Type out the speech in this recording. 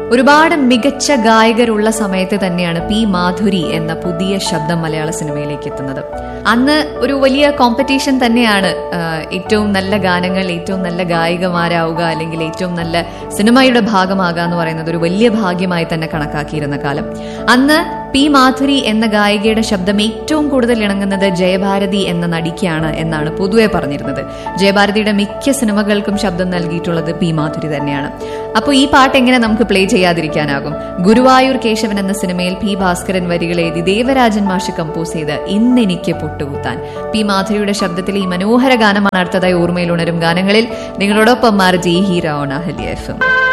ഒരുപാട് മികച്ച ഗായകരുള്ള സമയത്ത് തന്നെയാണ് പി മാധുരി എന്ന പുതിയ ശബ്ദം മലയാള സിനിമയിലേക്ക് എത്തുന്നത് അന്ന് ഒരു വലിയ കോമ്പറ്റീഷൻ തന്നെയാണ് ആ, ഏറ്റവും നല്ല ഗാനങ്ങൾ ഏറ്റവും നല്ല ഗായികമാരാവുക അല്ലെങ്കിൽ ഏറ്റവും നല്ല സിനിമയുടെ ഭാഗമാകുക എന്ന് പറയുന്നത് ഒരു വലിയ ഭാഗ്യമായി തന്നെ കണക്കാക്കിയിരുന്ന കാലം അന്ന് പി മാധുരി എന്ന ഗായികയുടെ ശബ്ദം ഏറ്റവും കൂടുതൽ ഇണങ്ങുന്നത് ജയഭാരതി എന്ന നടിക്കാണ് എന്നാണ് പൊതുവെ പറഞ്ഞിരുന്നത് ജയഭാരതിയുടെ മിക്ക സിനിമകൾക്കും ശബ്ദം നൽകിയിട്ടുള്ളത് പി മാധുരി തന്നെയാണ് അപ്പോൾ ഈ പാട്ട് എങ്ങനെ നമുക്ക് പ്ലേ ചെയ്യാതിരിക്കാനാകും ഗുരുവായൂർ കേശവൻ എന്ന സിനിമയിൽ പി ഭാസ്കരൻ വരികൾ എഴുതി ദേവരാജൻ മാഷ് കമ്പോസ് ചെയ്ത് ഇന്നെനിക്ക് പൊട്ടുകുത്താൻ പി മാധുരിയുടെ ശബ്ദത്തിൽ ഈ മനോഹര ഗാനമാണ് അടുത്തതായി ഓർമ്മയിൽ ഉണരും ഗാനങ്ങളിൽ നിങ്ങളോടൊപ്പം Marji hero on Ahalya F M